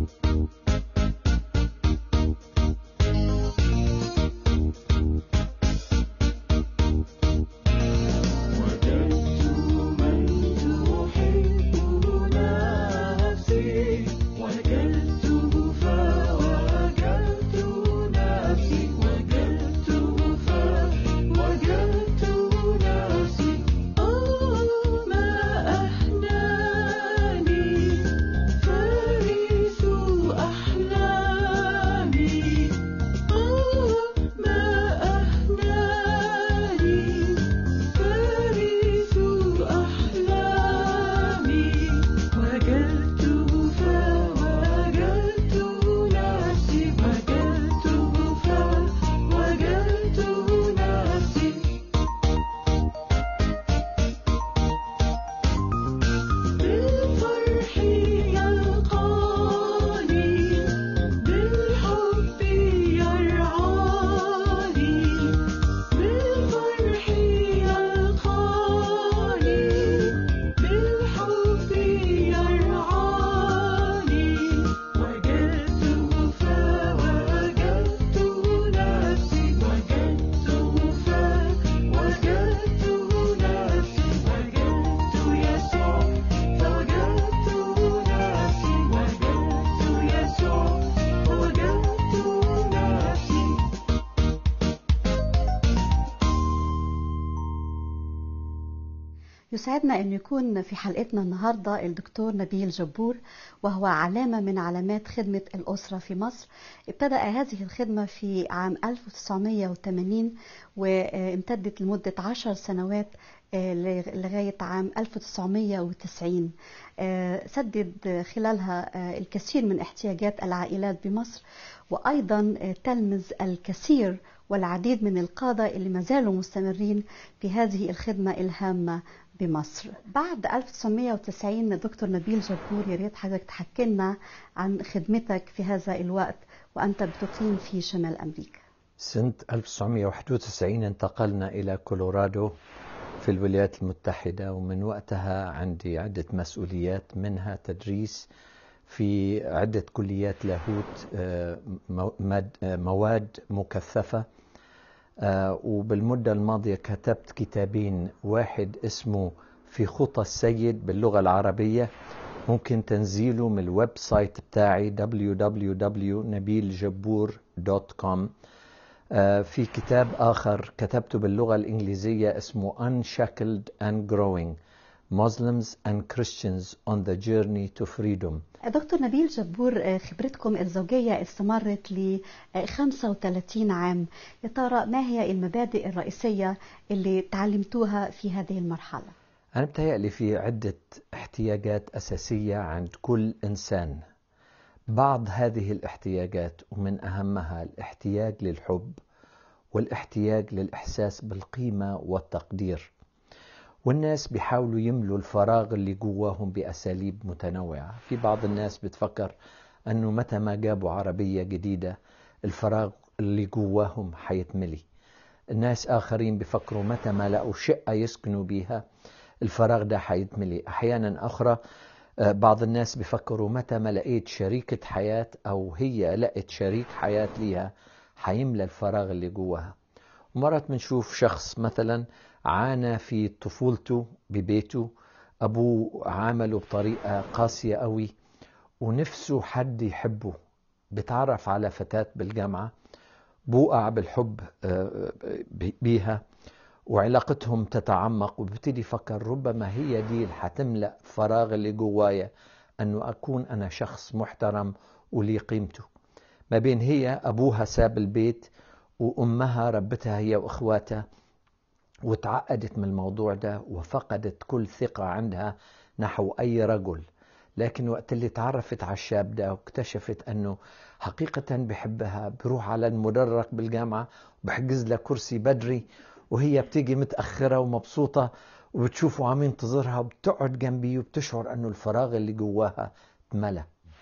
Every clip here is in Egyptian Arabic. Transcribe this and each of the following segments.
يسعدنا أن يكون في حلقتنا النهاردة الدكتور نبيل جبور وهو علامة من علامات خدمة الأسرة في مصر ابتدأ هذه الخدمة في عام 1980 وامتدت لمدة عشر سنوات لغاية عام 1990 سدد خلالها الكثير من احتياجات العائلات بمصر وأيضا تلمذ الكثير والعديد من القادة اللي ما زالوا مستمرين في هذه الخدمة الهامة بمصر بعد 1990 دكتور نبيل جبور يا ريت حضرتك تحكي لنا عن خدمتك في هذا الوقت وأنت بتقيم في شمال أمريكا سنة 1991 انتقلنا إلى كولورادو في الولايات المتحدة ومن وقتها عندي عدة مسؤوليات منها تدريس في عدة كليات لاهوت مواد مكثفة وبالمدة الماضية كتبت كتابين واحد اسمه في خطى السيد باللغة العربية ممكن تنزيله من الويب سايت بتاعي www.nabiljabur.com في كتاب آخر كتبته باللغة الإنجليزية اسمه Unshackled and Growing Muslims and Christians on the Journey to Freedom دكتور نبيل جبور خبرتكم الزوجية استمرت ل 35 عام يا ترى ما هي المبادئ الرئيسية اللي تعلمتوها في هذه المرحلة أنا بتهيألي في عدة احتياجات أساسية عند كل إنسان بعض هذه الاحتياجات ومن أهمها الاحتياج للحب والاحتياج للإحساس بالقيمة والتقدير والناس بيحاولوا يملوا الفراغ اللي جواهم بأساليب متنوعة في بعض الناس بتفكر أنه متى ما جابوا عربية جديدة الفراغ اللي جواهم حيتملي الناس آخرين بيفكروا متى ما لقوا شقة يسكنوا بيها الفراغ ده حيتملي أحيانا أخرى بعض الناس بيفكروا متى ما لقيت شريكة حياة أو هي لقت شريك حياة ليها حيملى الفراغ اللي جواها مرات بنشوف شخص مثلا عانى في طفولته ببيته أبوه عامله بطريقة قاسية قوي ونفسه حد يحبه بتعرف على فتاة بالجامعة بوقع بالحب بيها وعلاقتهم تتعمق وببتدي يفكر ربما هي دي اللي حتملأ فراغ اللي جوايا أنه أكون أنا شخص محترم ولي قيمته ما بين هي أبوها ساب البيت وأمها ربتها هي وإخواتها وتعقدت من الموضوع ده وفقدت كل ثقة عندها نحو أي رجل لكن وقت اللي تعرفت على الشاب ده واكتشفت أنه حقيقة بحبها بروح على المدرج بالجامعة وبحجز لها كرسي بدري وهي بتيجي متأخرة ومبسوطة وبتشوفه عم ينتظرها وبتقعد جنبي وبتشعر أنه الفراغ اللي جواها اتملى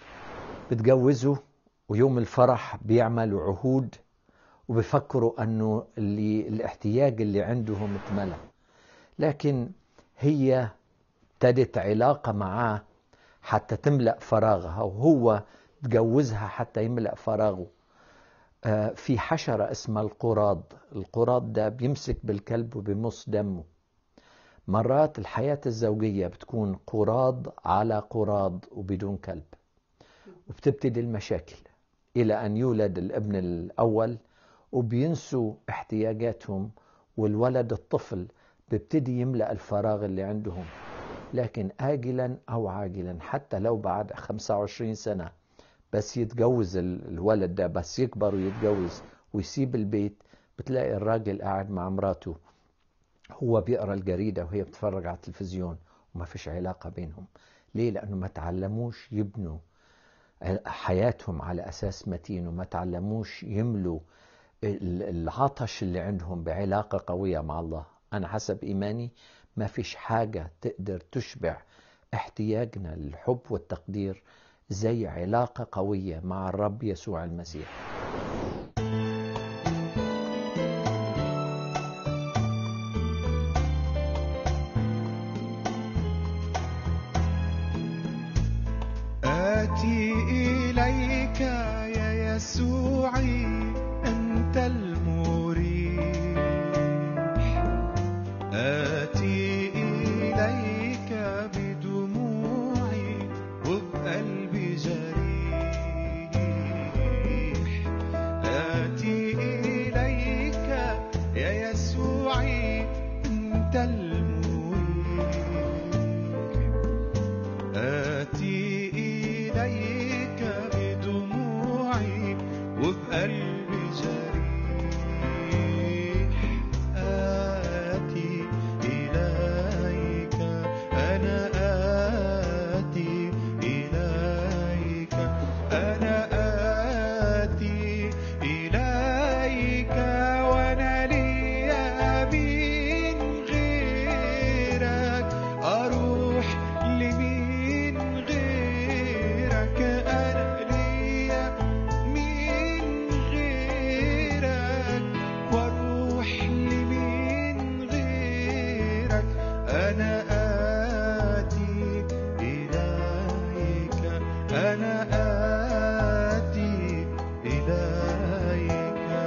بتجوزه ويوم الفرح بيعملوا عهود وبفكروا أنه اللي الاحتياج اللي عندهم اتملى لكن هي ابتدت علاقة معاه حتى تملأ فراغها وهو تجوزها حتى يملأ فراغه آه، في حشرة اسمها القراض القراض ده بيمسك بالكلب وبيمص دمه مرات الحياة الزوجية بتكون قراض على قراض وبدون كلب وبتبتدي المشاكل إلى أن يولد الابن الأول وبينسوا احتياجاتهم والولد الطفل بيبتدي يملأ الفراغ اللي عندهم لكن آجلا أو عاجلا حتى لو بعد 25 سنة بس يتجوز الولد ده بس يكبر ويتجوز ويسيب البيت بتلاقي الراجل قاعد مع مراته هو بيقرا الجريده وهي بتتفرج على التلفزيون وما فيش علاقه بينهم ليه لانه ما تعلموش يبنوا حياتهم على اساس متين وما تعلموش يملوا العطش اللي عندهم بعلاقه قويه مع الله انا حسب ايماني ما فيش حاجه تقدر تشبع احتياجنا للحب والتقدير زي علاقه قويه مع الرب يسوع المسيح آتي إليك يا يسوعي أنت المريح آتي إليك بدموعي وبقلبي جريح آتي إليك يا يسوعي أنت المريح آتي إليك بدموعي وبقلبي جريح آتي إليك أنا آتي إليك أنا آتي إليك وأنا لي من غيرك أروح لمين غيرك أنا ليا من غيرك وأروح لمين غيرك أنا آتي إليك أنا آتي إليك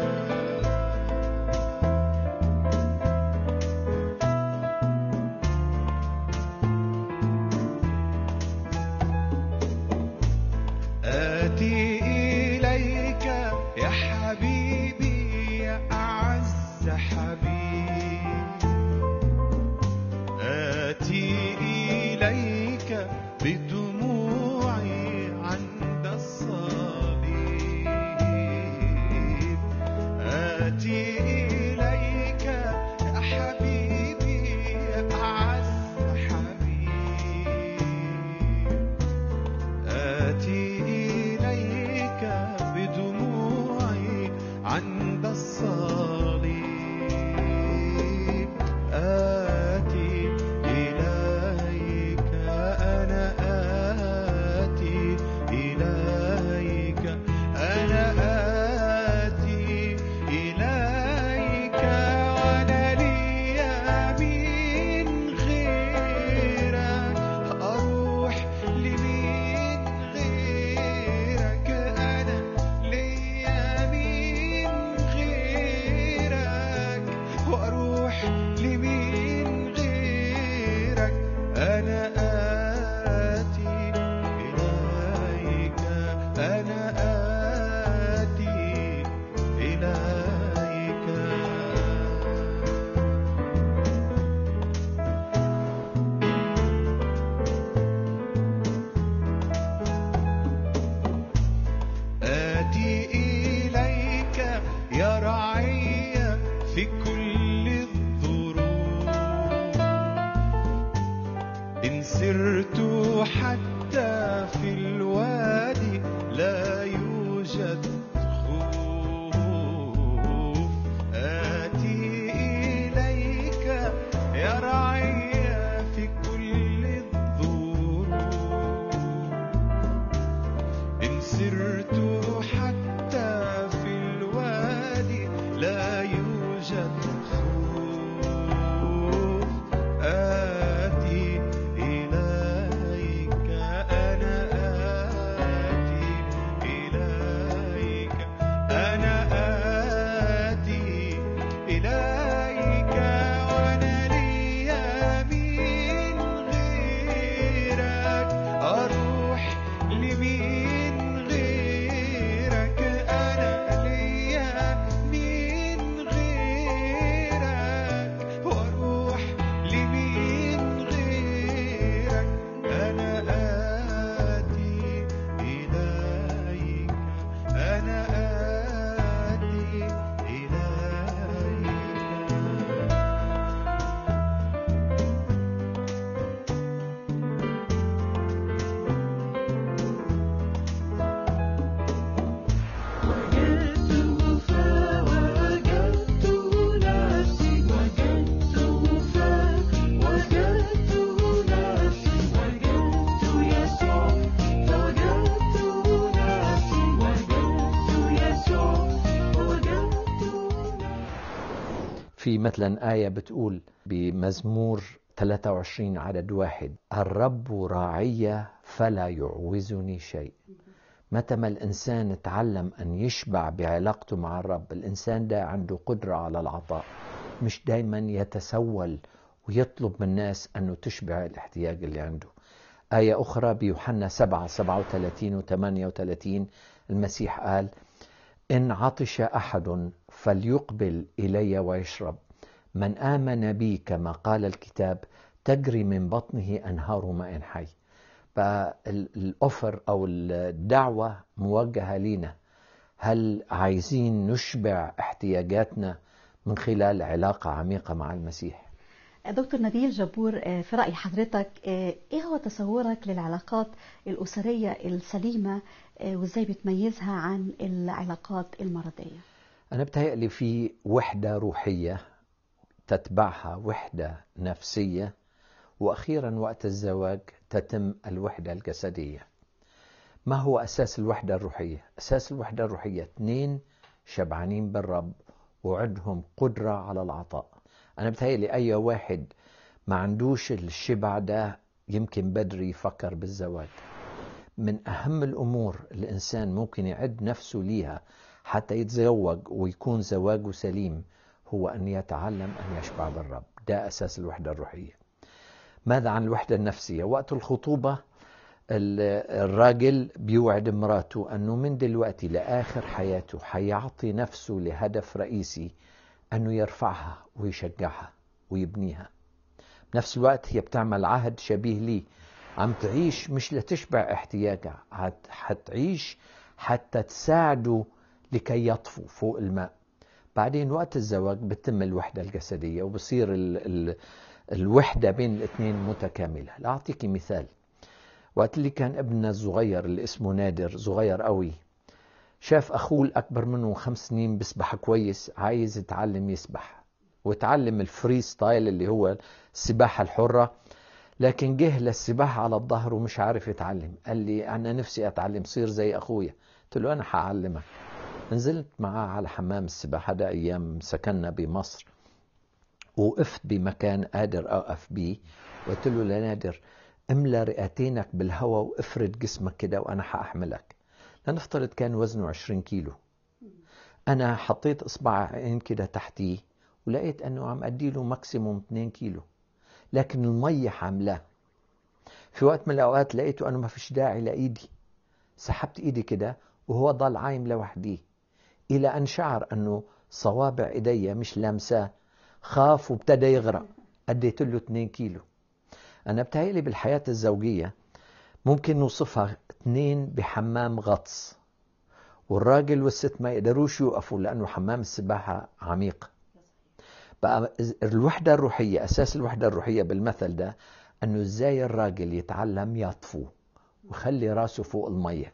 آتي إليك يا حبيبي يا أعز حبيب آتي إليك بدموعي عند الصليب آتي إليك يا حبيبي يا أعز حبيب آتي إليك بدموعي عند الصليب آتي إليك أنا آتي إليك أنا آتي إليك وأنا لي من غيرك أروح لمين غيرك أنا ليا من غيرك وأروح لمين غيرك أنا آتي إليك أنا آتي إليك آتي إليك يا رعي في كل الظروف إن سرت حتى في الوادي لا يوجد خوف آتي إليك يا رعي في كل الظروف إن سرت حتى في الوادي لا يوجد خوف آتي إليك أنا آتي في مثلا آية بتقول بمزمور 23 عدد واحد الرب راعي فلا يعوزني شيء متى ما الإنسان تعلم أن يشبع بعلاقته مع الرب الإنسان ده عنده قدرة على العطاء مش دايما يتسول ويطلب من الناس أنه تشبع الاحتياج اللي عنده آية أخرى بيوحنا 7 37 و 38 المسيح قال إن عطش أحد فليقبل إلي ويشرب من آمن بي كما قال الكتاب تجري من بطنه أنهار ماء حي فالأوفر أو الدعوة موجهة لنا هل عايزين نشبع احتياجاتنا من خلال علاقة عميقة مع المسيح دكتور نبيل جبور آه، في رأي حضرتك آه، ايه هو تصورك للعلاقات الأسرية السليمة آه، وازاي بتميزها عن العلاقات المرضية أنا بتهيألي في وحدة روحية تتبعها وحدة نفسية وأخيرا وقت الزواج تتم الوحدة الجسدية ما هو أساس الوحدة الروحية؟ أساس الوحدة الروحية اثنين شبعانين بالرب وعندهم قدرة على العطاء أنا بتهيألي أي واحد ما عندوش الشبع ده يمكن بدري يفكر بالزواج من أهم الأمور الإنسان ممكن يعد نفسه ليها حتى يتزوج ويكون زواجه سليم هو أن يتعلم أن يشبع بالرب ده أساس الوحدة الروحية ماذا عن الوحدة النفسية وقت الخطوبة ال- الراجل بيوعد مراته أنه من دلوقتي لآخر حياته حيعطي نفسه لهدف رئيسي أنه يرفعها ويشجعها ويبنيها بنفس الوقت هي بتعمل عهد شبيه ليه عم تعيش مش لتشبع احتياجها هت- حتعيش حتى تساعده لكي يطفو فوق الماء بعدين وقت الزواج بتتم الوحدة الجسدية وبصير ال ال الوحدة بين الاثنين متكاملة لأعطيك مثال وقت اللي كان ابننا الصغير اللي اسمه نادر صغير قوي شاف أخوه الأكبر منه خمس سنين بيسبح كويس عايز يتعلم يسبح وتعلم الفري ستايل اللي هو السباحة الحرة لكن جه للسباحة على الظهر ومش عارف يتعلم قال لي أنا نفسي أتعلم صير زي أخويا قلت له أنا حأعلمك نزلت معاه على حمام السباحة ده أيام سكننا بمصر وقفت بمكان قادر أوقف بيه وقلت له لنادر املى رئتينك بالهواء وافرد جسمك كده وأنا حأحملك لنفترض كان وزنه 20 كيلو أنا حطيت إصبعين كده تحتيه ولقيت أنه عم أديله ماكسيموم 2 كيلو لكن المية حاملاه في وقت من الأوقات لقيته أنه ما فيش داعي لإيدي سحبت إيدي كده وهو ضل عايم لوحديه إلى أن شعر أنه صوابع إيدي مش لامساه خاف وابتدى يغرق أديت له 2 كيلو أنا بتهيألي بالحياة الزوجية ممكن نوصفها اثنين بحمام غطس والراجل والست ما يقدروش يوقفوا لأنه حمام السباحة عميق بقى الوحدة الروحية أساس الوحدة الروحية بالمثل ده أنه إزاي الراجل يتعلم يطفو ويخلي راسه فوق المية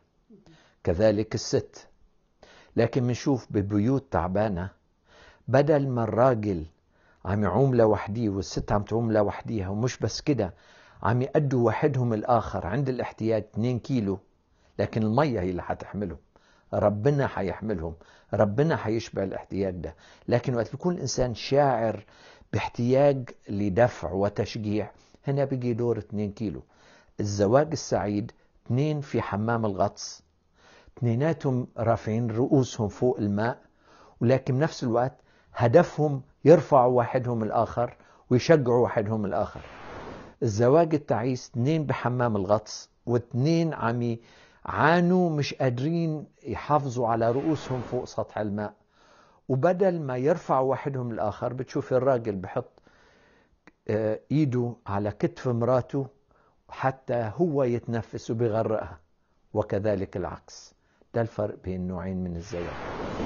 كذلك الست لكن بنشوف ببيوت تعبانة بدل ما الراجل عم يعوم لوحديه والست عم تعوم لوحديها ومش بس كده عم يأدوا واحدهم الآخر عند الاحتياج 2 كيلو لكن المية هي اللي حتحملهم ربنا حيحملهم ربنا حيشبع الاحتياج ده لكن وقت يكون الإنسان شاعر باحتياج لدفع وتشجيع هنا بيجي دور 2 كيلو الزواج السعيد اثنين في حمام الغطس اثنيناتهم رافعين رؤوسهم فوق الماء ولكن بنفس الوقت هدفهم يرفعوا واحدهم الآخر ويشجعوا واحدهم الآخر الزواج التعيس اثنين بحمام الغطس واثنين عم يعانوا مش قادرين يحافظوا على رؤوسهم فوق سطح الماء وبدل ما يرفعوا واحدهم الآخر بتشوف الراجل بحط آه، ايده على كتف مراته حتى هو يتنفس وبيغرقها وكذلك العكس ده الفرق بين نوعين من الزواج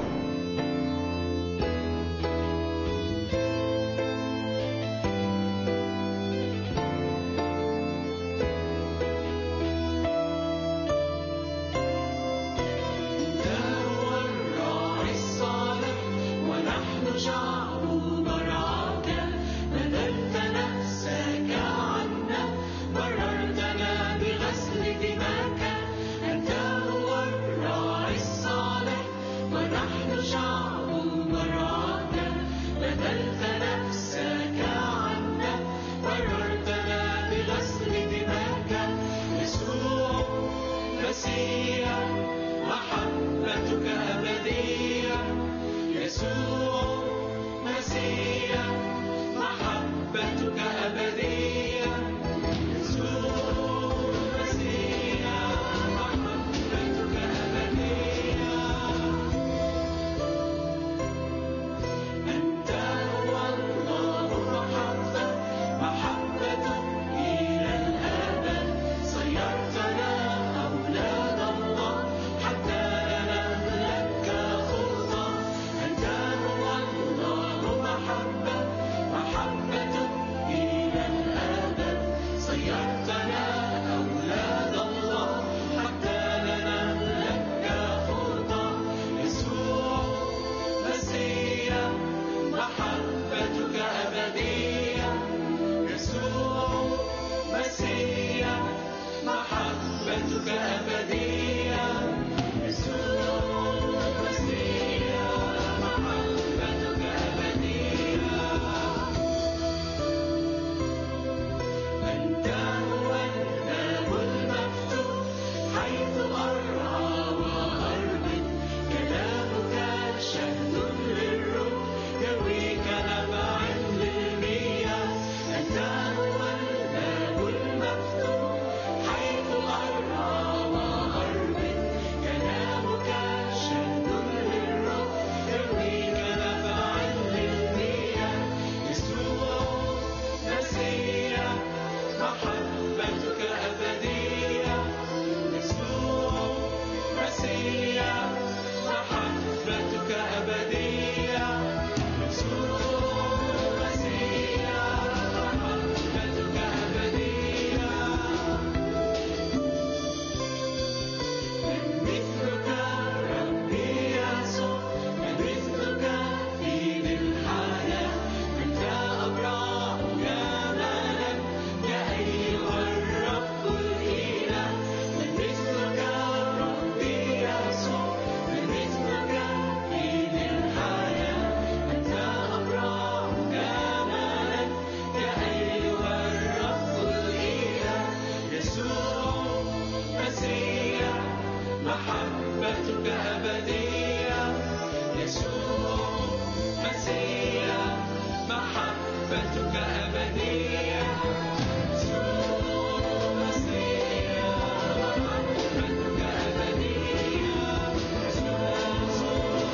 هو الراعي الصالح ونحن شعبه مرعاك بذلت نفسك عنا بررتنا بغسل دماك أنت هو الراعي الصالح ونحن مسيح محبتك أبدية يسوع مسيح محبتك أبدية يسوع مسيح محبتك أبدية أنت هو الله محبة محبة إلى الأبد صيرتنا أولاد الله حتى لا نملك خلطا أنت هو الله محبة محبة إلى الأبد صيرتنا أولاد الله حتى لا نملك خلطا يسوع مسيح محبتك أبدية يسوع مسيح محبتك أبدية يسوع مسيح محبتك أبدية أنت هو الباب المفتوح حيث أرعى وأربد كلامك شهد للروح يرويك نبع للمياه أنت هو الباب المفتوح حيث أرعى وأربد كلامك شهد للروح يرويك نبع للمياه يسوع مسيح محبتك أبدية يسوع مسيح محبتك أبدية يسوع مسيح محبتك أبدية من مثلك ربي يسوع من مثلك في ذي الحياة أنت أبرع جمالا يا أيها الرب الإله من مثلك ربي يسوع من مثلك في ذي الحياة أنت أبرع جمالا يا أيها الرب الإله يسوع مسيح محبتك أبدية يسوع مسيح محبتك أبدية يسوع مسيح محبتك أبدية يسوع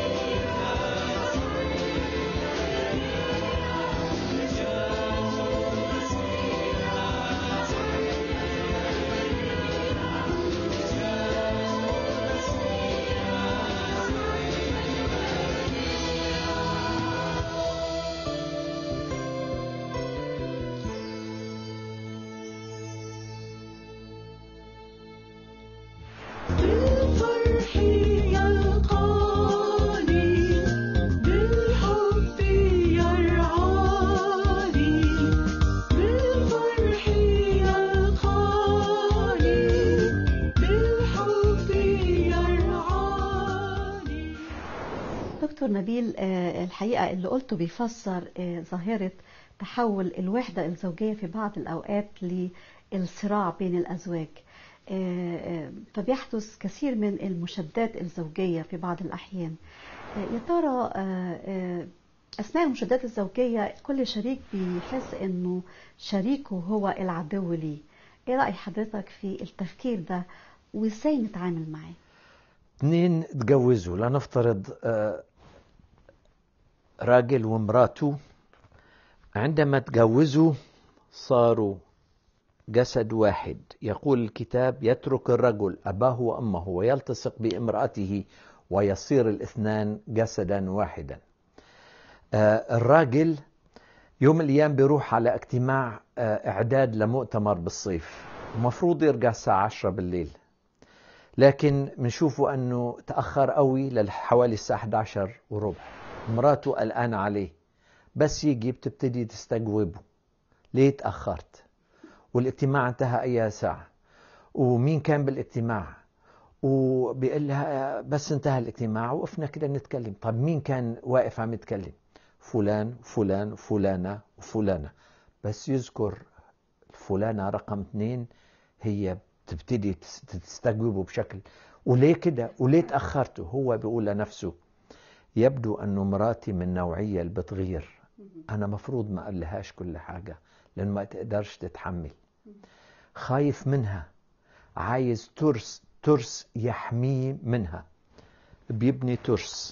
بالفرح يلقاني بالحب يرعاني بالفرح يلقاني بالحب يرعاني دكتور نبيل آه، الحقيقة اللي قلته بيفسر آه، ظاهرة تحول الوحدة الزوجية في بعض الأوقات للصراع بين الأزواج آه، آه، فبيحدث كثير من المشادات الزوجية في بعض الأحيان آه، يا ترى آه، آه، أثناء المشادات الزوجية كل شريك بيحس إنه شريكه هو العدو ليه إيه رأي حضرتك في التفكير ده وإزاي نتعامل معاه؟ اثنين تجوزوا لنفترض آه، راجل ومراته عندما تجوزوا صاروا جسد واحد يقول الكتاب يترك الرجل أباه وأمه ويلتصق بامرأته ويصير الاثنان جسدا واحدا آه، الراجل يوم من الأيام بيروح على اجتماع آه، إعداد لمؤتمر بالصيف المفروض يرجع الساعة 10 بالليل لكن بنشوفه أنه تأخر قوي لحوالي الساعة 11 وربع مراته قلقانة عليه بس يجي بتبتدي تستجوبه ليه تأخرت والاجتماع انتهى أي ساعة ومين كان بالاجتماع وبيقول لها بس انتهى الاجتماع وقفنا كده نتكلم طب مين كان واقف عم يتكلم فلان فلان فلانة وفلانة بس يذكر فلانة رقم اثنين هي تبتدي تس- تستجوبه بشكل وليه كده وليه تأخرتوا هو بيقول لنفسه يبدو أنه مراتي من نوعية اللي بتغير أنا مفروض ما أقلهاش كل حاجة لأن ما تقدرش تتحمل خايف منها عايز ترس ترس يحميه منها بيبني ترس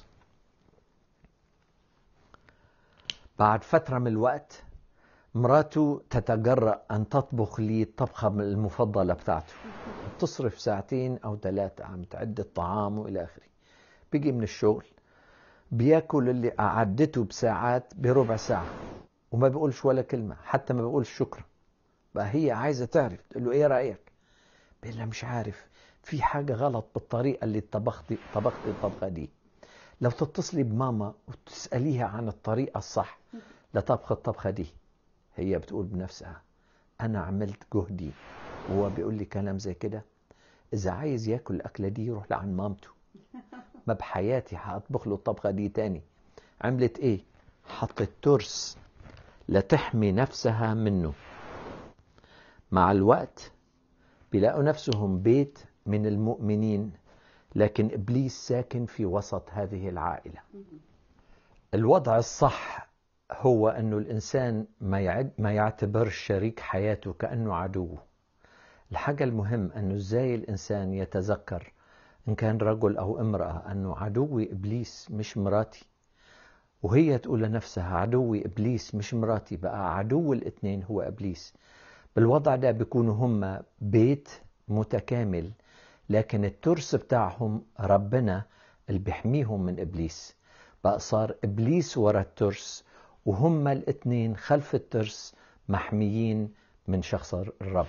بعد فترة من الوقت مراته تتجرأ أن تطبخ لي الطبخة المفضلة بتاعته تصرف ساعتين أو ثلاثة عم تعد الطعام وإلى آخره بيجي من الشغل بياكل اللي أعدته بساعات بربع ساعة وما بيقولش ولا كلمة حتى ما بيقولش شكرا بقى هي عايزة تعرف تقول له إيه رأيك بيقول لها مش عارف في حاجة غلط بالطريقة اللي طبختي طبختي الطبخة دي لو تتصلي بماما وتسأليها عن الطريقة الصح لطبخ الطبخة دي هي بتقول بنفسها أنا عملت جهدي وهو بيقول لي كلام زي كده إذا عايز ياكل الأكلة دي يروح لعند مامته ما بحياتي هطبخ له الطبخة دي تاني عملت إيه؟ حطت ترس لتحمي نفسها منه مع الوقت بيلاقوا نفسهم بيت من المؤمنين لكن ابليس ساكن في وسط هذه العائله. الوضع الصح هو انه الانسان ما يعد ما يعتبر شريك حياته كانه عدوه. الحاجه المهم انه ازاي الانسان يتذكر ان كان رجل او امراه انه عدوي ابليس مش مراتي. وهي تقول لنفسها عدوي ابليس مش مراتي بقى عدو الاثنين هو ابليس. بالوضع ده بيكونوا هم بيت متكامل لكن الترس بتاعهم ربنا اللي بيحميهم من ابليس بقى صار ابليس ورا الترس وهم الاثنين خلف الترس محميين من شخص الرب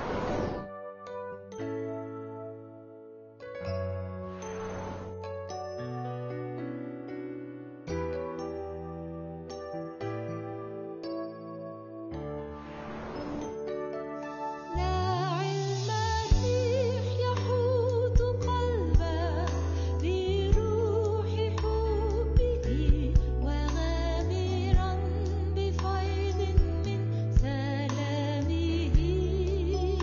داعي المسيح يحوط قلبه بروح حبه وغامرا بفيض من سلامه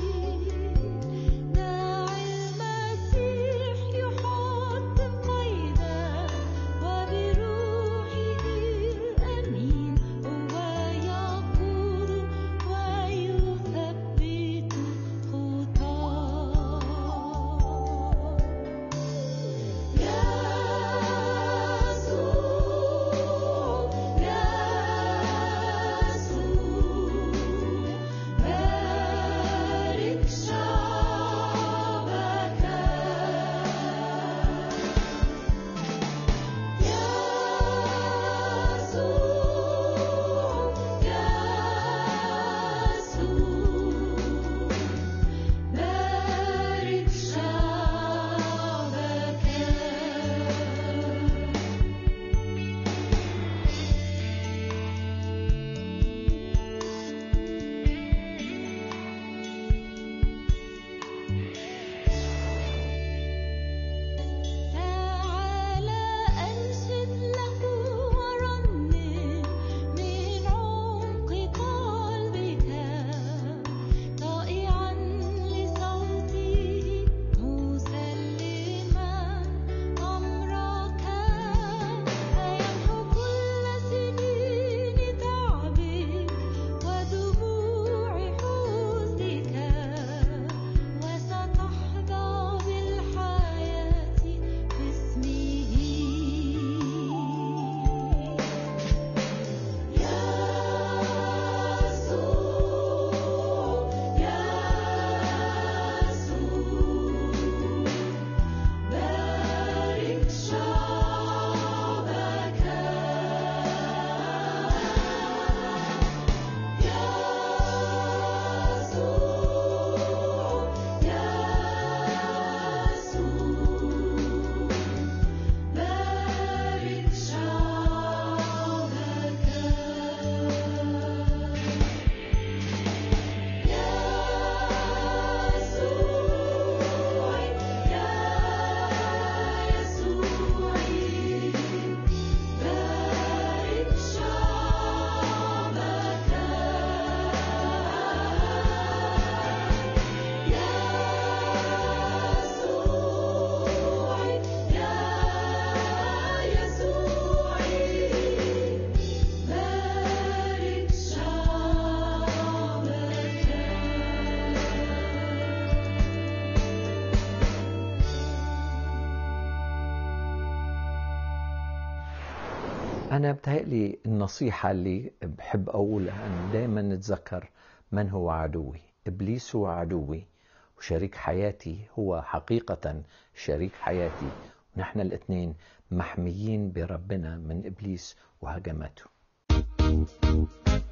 أنا بتهيألي النصيحة اللي بحب أقولها أن دائما نتذكر من هو عدوي إبليس هو عدوي وشريك حياتي هو حقيقة شريك حياتي ونحن الاثنين محميين بربنا من إبليس وهجماته